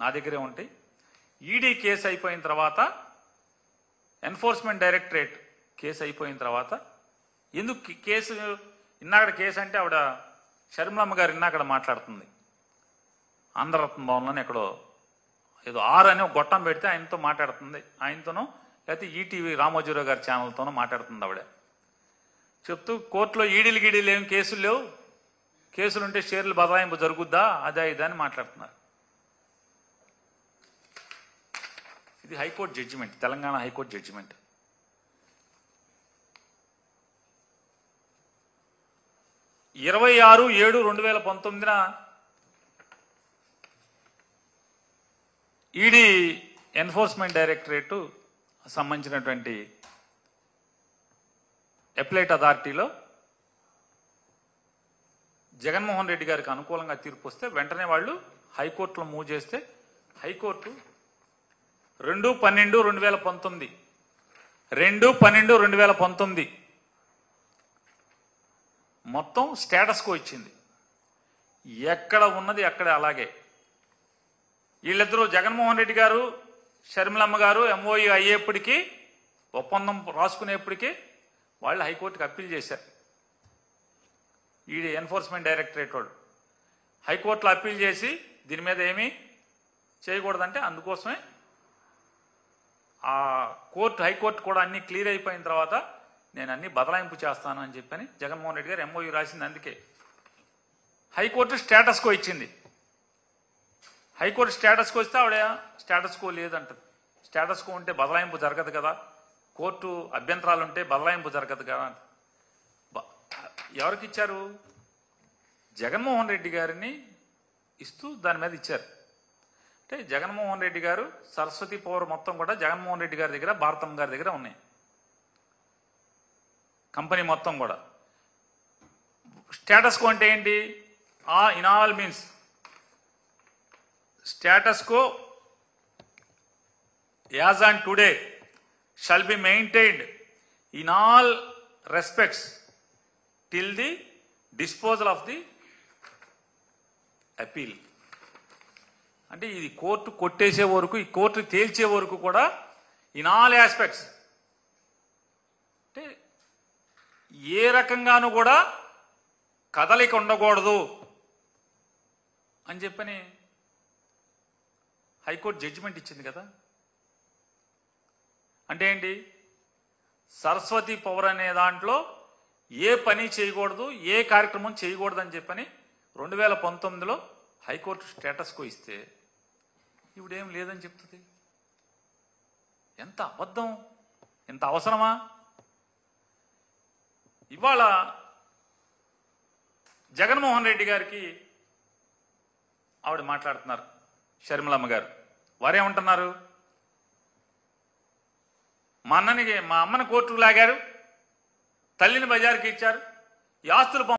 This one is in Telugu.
నా దగ్గరే ఉంటాయి ఈడీ కేసు అయిపోయిన తర్వాత ఎన్ఫోర్స్మెంట్ డైరెక్టరేట్ కేసు అయిపోయిన తర్వాత ఎందుకు కి- కేసు ఇన్నాకడ కేసు అంటే ఆవిడ షర్మిలమ్మ గారు ఇన్నాకడ మాట్లాడుతుంది ఆంధ్రరత్న భవన్లోనే ఎక్కడో ఏదో ఆర్ అని ఒక గొట్టం పెడితే ఆయనతో మాట్లాడుతుంది ఆయనతోనో లేకపోతే ఈటీవీ రామోజీరావు గారి ఛానల్తోనో మాట్లాడుతుంది ఆవిడ చెప్తూ కోర్టులో ఈడీలు గీడీలు ఏం కేసులు లేవు కేసులుంటే షేర్లు బదలాయింపు జరుగుద్దా అదా ఇదా అని మాట్లాడుతున్నారు ఇది high court judgement Telangana high court judgement ఇరవై ఆరు ఏడు రెండు వేల పంతొమ్మిదిన ఈడీ ఎన్ఫోర్స్మెంట్ డైరెక్టరేట్ సంబంధించినటువంటి ఎప్లైట్ అథారిటీలో జగన్మోహన్ రెడ్డి గారికి అనుకూలంగా తీర్పు వస్తే వెంటనే వాళ్ళు హైకోర్టులో మూవ్ చేస్తే హైకోర్టు రెండు పన్నెండు రెండు వేల పంతొమ్మిది రెండు పన్నెండు రెండు వేల పంతొమ్మిది మొత్తం స్టేటస్కో ఇచ్చింది ఎక్కడ ఉన్నది అక్కడ అలాగే వీళ్ళిద్దరూ జగన్మోహన్ రెడ్డి గారు షర్మిలమ్మ గారు ఎంఓయూ అయ్యేప్పటికీ ఒప్పందం రాసుకునేప్పటికీ వాళ్ళు హైకోర్టుకి అప్పీల్ చేశారు ఈ ఎన్ఫోర్స్మెంట్ డైరెక్టరేట్ వాళ్ళు హైకోర్టులో అప్పీల్ చేసి దీని మీద ఏమీ చేయకూడదంటే అందుకోసమే ఆ కోర్టు హైకోర్టు కూడా అన్ని క్లియర్ అయిపోయిన తర్వాత నేను అన్ని బదలాయింపు చేస్తాను అని చెప్పని జగన్మోహన్ రెడ్డి గారు ఎంఓయూ రాసింది అందుకే హైకోర్టు స్టేటస్ కో ఇచ్చింది హైకోర్టు స్టేటస్ కో ఇస్తే ఆవిడ స్టేటస్ కో లేదంటది స్టేటస్ కో ఉంటే బదలాయింపు జరగదు కదా కోర్టు అభ్యంతరాలు ఉంటే బదలాయింపు జరగదు కదా అంట. బ- ఎవరికి ఇచ్చారు జగన్మోహన్ రెడ్డి గారిని ఇస్తూ దాని మీద ఇచ్చారు అంటే జగన్మోహన్ రెడ్డి గారు సరస్వతి పవర్ మొత్తం కూడా జగన్మోహన్ రెడ్డి గారి దగ్గర భారతమ్మ గారి దగ్గర ఉన్నాయి కంపెనీ మొత్తం కూడా స్టేటస్ కో అంటే ఏంటి ఆ in all means status quo as on today shall be maintained in all respects till the disposal of the appeal అంటే ఇది కోర్టు కొట్టేసే వరకు ఈ కోర్టు తేల్చే వరకు కూడా ఇన్ ఆల్ ఆస్పెక్ట్స్ అంటే ఏ రకంగానూ కూడా కదలిక ఉండకూడదు అని చెప్పని హైకోర్టు జడ్జిమెంట్ ఇచ్చింది కదా అంటే ఏంటి సరస్వతి పవర్ అనే దాంట్లో ఏ పని చేయకూడదు ఏ కార్యక్రమం చేయకూడదు అని చెప్పని రెండు వేల పంతొమ్మిదిలో హైకోర్టు స్టేటస్కో ఇస్తే ఇవిడేం లేదని చెప్తుంది ఎంత అబద్ధం ఎంత అవసరమా ఇవాళ జగన్మోహన్ రెడ్డి గారికి ఆవిడ మాట్లాడుతున్నారు షర్మిలమ్మ గారు వారేమంటున్నారు మా అన్ననికి మా అమ్మని కోర్టుకు లాగారు తల్లిని బజార్కి ఇచ్చారు ఈ ఆస్తులు పంప-